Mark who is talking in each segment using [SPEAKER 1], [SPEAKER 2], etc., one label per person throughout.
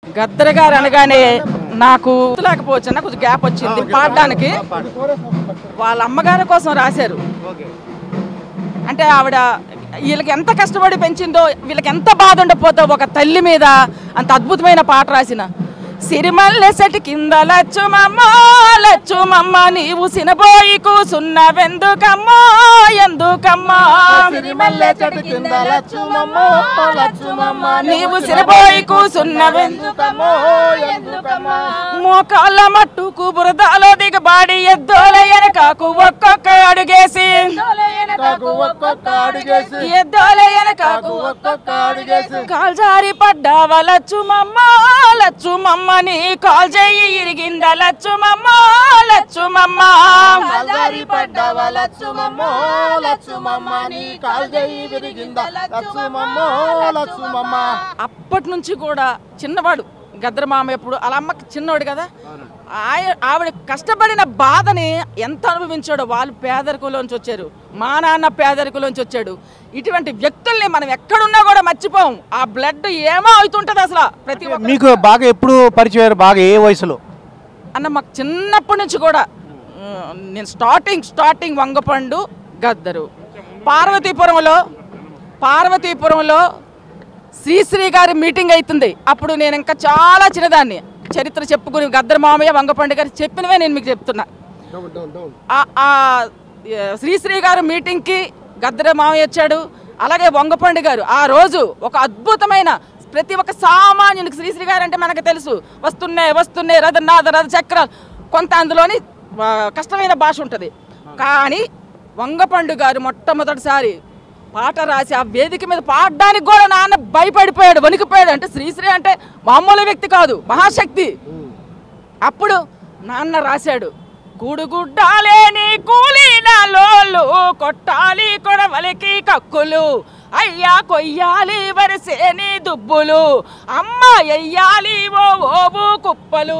[SPEAKER 1] గద్దర్ గారు అనగానే నాకు లేకపోవచ్చు అన్న కొంచెం గ్యాప్ వచ్చింది పాడడానికి వాళ్ళ అమ్మగారి కోసం రాశారు అంటే ఆవిడ వీళ్ళకి ఎంత కష్టపడి పెంచిందో వీళ్ళకి ఎంత బాధ ఉండకపోతే ఒక తల్లి మీద అంత అద్భుతమైన పాట రాసిన సిరిమల్లె సెటి కింద లచ్చుమమ్మ లచ్చుమమ్మ నీవు సినబోయి కూసున్నవెందుకమ్మా ఎందుకమ్మా
[SPEAKER 2] సిరిమల్లె చెట్టు కింద లచ్చుమమ్మో లచ్చుమమ్మ
[SPEAKER 1] నీవు సినబోయి కూసున్నవెందుకమ్మా
[SPEAKER 2] ఎందుకమ్మో ఎందుకమ్మా
[SPEAKER 1] మోకాళ్ళ మట్టుకు బురదలో దిగబాడి ఎద్దోల ఎనకాకు ఒక్కొక్క అడుగేసి
[SPEAKER 2] కాకు ఒక్కొక్క అడుగేసి
[SPEAKER 1] ఎద్దోల ఎనకాకు
[SPEAKER 2] ఒక్కొక్క అడుగేసి
[SPEAKER 1] కాల్జారి పడ్డావా లచ్చుమమ్మ లచ్చుమమ్మ నీ కాల్ చెయ్యి ఇరిగిందా లచ్చుమమ్మ లచ్చుమమ్మ
[SPEAKER 2] కాల్దారి పడ్డావా లచ్చుమమ్మో లచ్చుమమ్మ నీ కాల్ చెయ్యి విరిగిందా లచ్చుమమ్మో లచ్చుమమ్మ
[SPEAKER 1] అప్పటి నుంచి కూడా చిన్నవాడు గద్దర మామ ఎప్పుడు అలా అమ్మకి చిన్నవాడు కదా ఆయ ఆవిడ కష్టపడిన బాధని ఎంత అనుభవించాడో వాళ్ళు పేదరికంలోంచి వచ్చారు మా నాన్న పేదరికంలోంచి వచ్చాడు ఇటువంటి వ్యక్తుల్ని మనం ఎక్కడున్నా కూడా మర్చిపోం ఆ బ్లడ్ ఏమో అవుతుంటది అసలు ప్రతి ఒక్క
[SPEAKER 3] మీకు బాగా ఎప్పుడు పరిచయం అయ్యారు? బాగా ఏ వయసులో
[SPEAKER 1] అన్న మాకు చిన్నప్పటి నుంచి కూడా ఉమ్, నేను స్టార్టింగ్ స్టార్టింగ్ వంగపండు గద్దరు పార్వతీపురంలో పార్వతీపురంలో శ్రీశ్రీ గారి మీటింగ్ అవుతుంది అప్పుడు నేను ఇంకా చాలా చిన్నదాన్ని చరిత్ర చెప్పుకుని గద్దర్ మామయ్య వంగపండు గారు చెప్పినవే నేను మీకు చెప్తున్నా
[SPEAKER 2] డౌన్ డౌన్ డౌన్
[SPEAKER 1] ఆ- ఆ ఏ, శ్రీశ్రీ గారు మీటింగ్కి గద్దర మామయ్య వచ్చాడు అలాగే వంగపండు గారు ఆ రోజు ఒక అద్భుతమైన ప్రతి ఒక్క సామాన్యునికి శ్రీశ్రీ గారు అంటే మనకు తెలుసు వస్తున్నాయి వస్తున్నాయి రథనాథ రథ చక్రాలు కొంత అందులోని ఆ, కష్టమైన భాష ఉంటుంది కానీ వంగపండు గారు మొట్టమొదటిసారి పాట రాసి ఆ వేదిక మీద పాడడానికి కూడా నాన్న భయపడిపోయాడు వణికిపోయాడు అంటే శ్రీశ్రీ అంటే మామూలు వ్యక్తి కాదు మహాశక్తి అప్పుడు నాన్న రాశాడు కూడుగుడ్డాలేని కూలీనాలోళ్ళు కొట్టాలి కొడవలికి కక్కులు అయ్యా కొయ్యాలి వరిసేని దుబ్బులు అమ్మ ఎయ్యాలి ఓ ఓబు కుప్పలు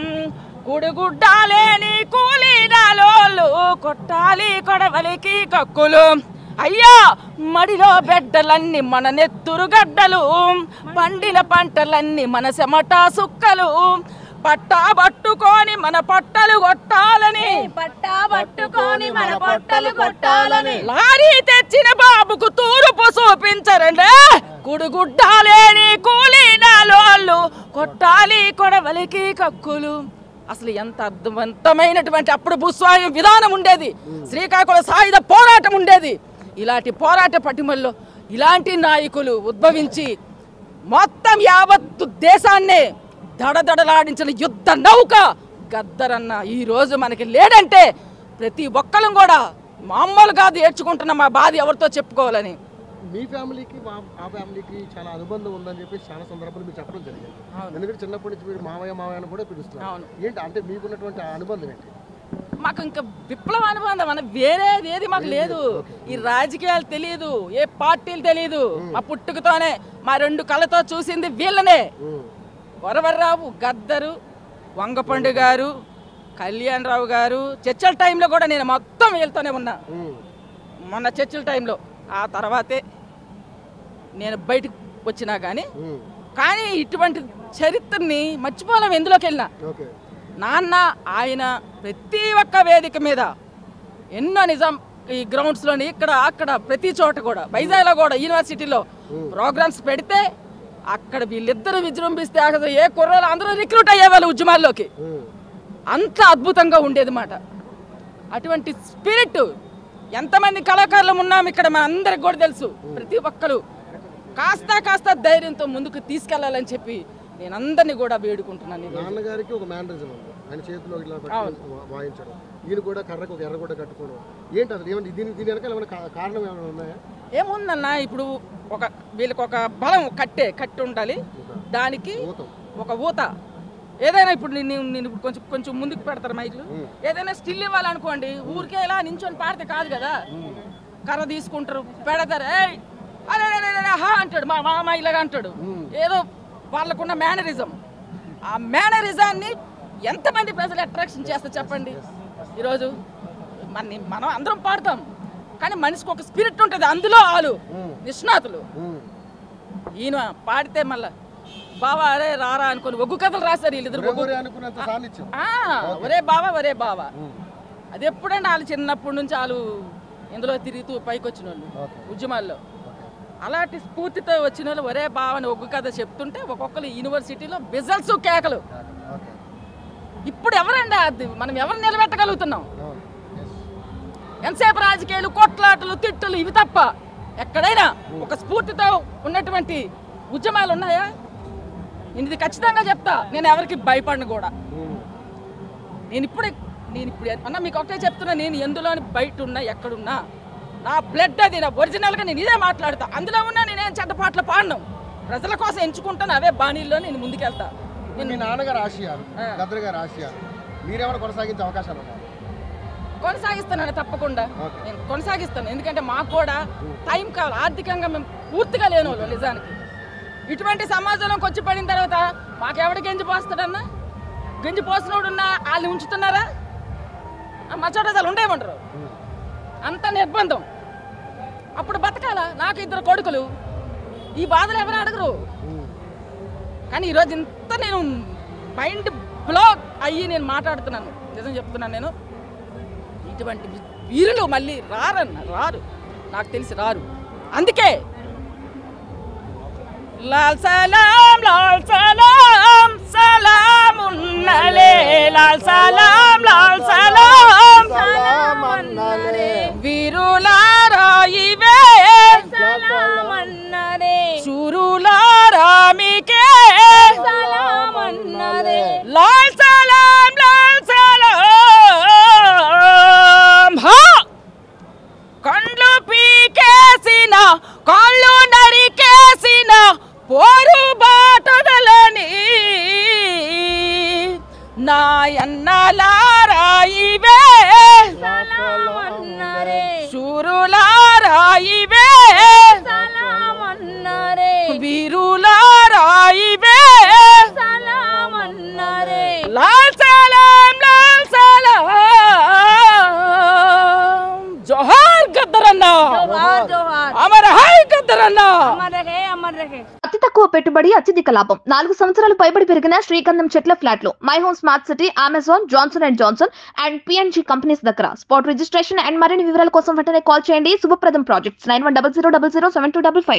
[SPEAKER 1] కూడుగుడ్డాలేని కూలీనాలోళ్ళు కొట్టాలి కొడవలికి కక్కులు అయ్యా మడిలో బిడ్డలన్నీ మన నెత్తురు గడ్డలు పండిన పంటలన్నీ మన చెమటా సుక్కలు పట్టా పట్టుకొని మన పట్టలు కొట్టాలని
[SPEAKER 4] పట్టా పట్టుకొని మన పొట్టలు కొట్టాలని
[SPEAKER 1] లారీ తెచ్చిన బాబుకు తూరుపు చూపించరండి కుడుగుడ్డాలేని కూలీనాలోళ్ళు కొట్టాలి కొడవలికి కక్కులు అసలు ఎంత అర్థవంతమైనటువంటి అప్పుడు భూస్వామ్య విధానం ఉండేది శ్రీకాకుళం సాయుధ పోరాటం ఉండేది ఇలాంటి పోరాట పటిమల్లో ఇలాంటి నాయకులు ఉద్భవించి మొత్తం యావత్తు దేశాన్నే దడదడలాడించిన యుద్ధ నౌక గద్దరన్న ఈ రోజు మనకి లేడంటే ప్రతి ఒక్కరం కూడా మామూలు కాదు ఏడ్చుకుంటున్న మా బాధ ఎవరితో చెప్పుకోవాలని
[SPEAKER 2] మీ ఫ్యామిలీకి మా ఆ ఫ్యామిలీకి చాలా అనుబంధం ఉందని చెప్పి చాలా సందర్భాలు మీరు చెప్పడం జరిగింది ఎందుకంటే చిన్నప్పటి నుంచి మీరు మావయ్య మావయ్య అని కూడా పిలుస్తున్నారు
[SPEAKER 1] అవును.
[SPEAKER 2] ఏంటి అంటే మీకున్నటువంటి ఆ అనుబంధం ఏంటి
[SPEAKER 1] మాకు ఇంకా విప్లవ అనుబంధం అన్న వేరేది ఏది మాకు లేదు ఈ రాజకీయాలు తెలియదు ఏ పార్టీలు తెలియదు మా పుట్టుకతోనే మా రెండు కళ్ళతో చూసింది వీళ్ళనే వరవర్రావు గద్దరు వంగపండు గారు కళ్యాణ్ రావు గారు చర్చల టైంలో కూడా నేను మొత్తం వీళ్ళతోనే ఉన్నా మొన్న చర్చల టైంలో ఆ తర్వాతే నేను బయటకు వచ్చినా కానీ కానీ ఇటువంటి చరిత్రని మర్చిపోలేం ఎందులోకి వెళ్ళినా
[SPEAKER 2] ఓకే
[SPEAKER 1] నాన్న ఆయన ప్రతి ఒక్క వేదిక మీద ఎన్నో నిజాం ఈ గ్రౌండ్స్లోని ఇక్కడ అక్కడ ప్రతి చోట కూడా వైజాగ్లో కూడా యూనివర్సిటీలో ప్రోగ్రామ్స్ పెడితే అక్కడ వీళ్ళిద్దరూ విజృంభిస్తే అక్కడ ఏ కుర్రోలు అందరూ రిక్రూట్ అయ్యేవాళ్ళు ఉద్యమాల్లోకి అంత అద్భుతంగా ఉండేది మాట అటువంటి స్పిరిట్ ఎంతమంది కళాకారులు ఉన్నాం ఇక్కడ మన అందరికి కూడా తెలుసు ప్రతి ఒక్కరు కాస్త కాస్త ధైర్యంతో ముందుకు తీసుకెళ్లాలని చెప్పి నేను అందరినీ కూడా వేడుకుంటున్నాను ఈరోజు.
[SPEAKER 2] నాన్నగారికి ఒక మ్యానరిజం ఉంది ఆయన చేతిలో ఇట్లా పట్టుకొని వా- వాయించడం ఈయన కూడా కర్రకు ఒక ఎర్రగొడ్డ కట్టుకోవడం ఏంటి అసలు ఏమంటే దీని దీని వెనకాల ఏమైనా కా- కారణం ఏమైనా ఉన్నాయా
[SPEAKER 1] ఏముందన్న ఇప్పుడు ఒక వీళ్ళకి ఒక బలం కట్టే కట్టి ఉండాలి దానికి
[SPEAKER 2] ఊతం
[SPEAKER 1] ఒక ఊత ఏదైనా ఇప్పుడు నేను నేను ఇప్పుడు కొంచెం కొంచెం ముందుకు పెడతారు మైక్లు ఏదైనా స్టిల్ ఇవ్వాలనుకోండి ఊరికే ఇలా నించొని పాడితే కాదు కదా కర్ర తీసుకుంటారు పెడతారు ఏయ్ అరే అరే, అరే, అరే, హా అంటాడు మా మామ ఇలాగా అంటాడు ఏదో వాళ్ళకున్న మేనరిజం ఆ మేనరిజాన్ని ఎంతమంది ప్రజలు అట్రాక్షన్ చేస్తారు చెప్పండి ఈరోజు మన మనం అందరం పాడతాం కానీ మనిషికి ఒక స్పిరిట్ ఉంటుంది అందులో వాళ్ళు నిష్ణాతులు ఈయన పాడితే మళ్ళా బావా అరే రారా అనుకుని ఒగ్గు కథలు రాశారు వీళ్ళిద్దరు ఒగ్గు
[SPEAKER 2] ఒరే అనుకున్నంత సాన్నిధ్యం
[SPEAKER 1] ఆ, ఒరే బావా ఒరే బావా అది ఎప్పుడంటే వాళ్ళు చిన్నప్పటి నుంచి వాళ్ళు ఇందులో తిరుగుతూ పైకి వచ్చిన వాళ్ళు
[SPEAKER 2] ఓకే
[SPEAKER 1] ఉద్యమాల్లో అలాంటి స్ఫూర్తితో వచ్చిన వాళ్ళు ఒరే బావని ఒగ్గు కథ చెప్తుంటే ఒక్కొక్కరు యూనివర్సిటీలో బిజల్స్ కేకలు
[SPEAKER 2] ఓకే
[SPEAKER 1] ఇప్పుడు ఎవరండి అది మనం ఎవరు నిలబెట్టగలుగుతున్నాం
[SPEAKER 2] అవును ఎస్
[SPEAKER 1] ఎంతసేపు రాజకీయాలు కొట్లాటలు తిట్టులు ఇవి తప్ప ఎక్కడైనా ఒక స్ఫూర్తితో ఉన్నటువంటి ఉద్యమాలు ఉన్నాయా నేను ఇది ఖచ్చితంగా చెప్తా నేను ఎవరికి భయపడను కూడా నేను ఇప్పుడు నేను ఇప్పుడు అన్న మీకు ఒకటే చెప్తున్నా నేను ఎందులోని బయట ఉన్నా ఎక్కడున్నా నా బ్లడ్ అది నా ఒరిజినల్గా నేను ఇదే మాట్లాడతా అందులో ఉన్నా నేనేం చెడ్డ పాటలు పాడను ప్రజల కోసం ఎంచుకుంటాను అవే బాణీల్లో నేను ముందుకెళ్తా
[SPEAKER 2] ఇప్పుడు మీ నాన్నగారు ఆశయాలు
[SPEAKER 1] ఆ.
[SPEAKER 2] గద్దర్ గారు ఆశయాలు మీరేమైనా కొనసాగించే అవకాశాలు ఉన్నాయి
[SPEAKER 1] కొనసాగిస్తానండి తప్పకుండా
[SPEAKER 2] ఓకే.
[SPEAKER 1] నేను కొనసాగిస్తాను ఎందుకంటే మాకు కూడా టైం కావాలి ఆర్థికంగా మేము పూర్తిగా లేని వాళ్ళు నిజానికి ఇటువంటి సమాజంలోకి వచ్చి పడిన తర్వాత మాకెవడ గెంజి పోస్తాడన్నా గెంజి పోసినోడున్నా వాళ్ళు ఉంచుతున్నారా ఆ మా చోట అసలు ఉండేమంటారు అంత నిర్బంధం అప్పుడు బతకాలా నాకు ఇద్దరు కొడుకులు ఈ బాధలు ఎవరు అడగరు కానీ ఈరోజు ఇంత నేను మైండ్ బ్లాక్ అయ్యి నేను మాట్లాడుతున్నాను నిజం చెప్తున్నాను నేను ఇటువంటి వీరులు మళ్ళీ రారన్న రారు నాకు తెలిసి రారు అందుకే లాల్ సలాం లాల్ సలాం సలాం ఉన్నలే లాల్ సలాం లాల్ సలాం వీరులారా ఇవే
[SPEAKER 4] సలామన్నరే
[SPEAKER 1] శూరులారా మీకే
[SPEAKER 4] సలామన్నరే
[SPEAKER 1] లాల్ సలాం లాల్ సలాం హా కండ్లు పీకేసిన కాళ్ళు నరికేసిన పోరు బాటదలని నాయన్నలారా ఇవే
[SPEAKER 4] సలామన్నరే
[SPEAKER 1] శూరులారా ఇవే
[SPEAKER 4] సలామన్నరే
[SPEAKER 1] వీరులారా ఇవే
[SPEAKER 4] సలామన్నరే
[SPEAKER 1] లాల్ సలాం లాల్ సలాం జోహార్ గద్దరన్న
[SPEAKER 4] జోహార్ జోహార్
[SPEAKER 1] అమర హై గద్దరన్న
[SPEAKER 4] అమర్ రహే అమర్ రహే
[SPEAKER 5] అతి తక్కువ పెట్టుబడి అత్యధిక లాభం నాలుగు సంవత్సరాలు పైబడి పెరిగిన శ్రీకందం చెట్ల ఫ్లాట్లు my home smart city Amazon Johnson and Johnson and PNG companies దగ్గర స్పాట్ రిజిస్ట్రేషన్ అండ్ మరిన్ని వివరాల కోసం వెంటనే కాల్ చేయండి Subhapradam projects nine one double zero double zero seven two double five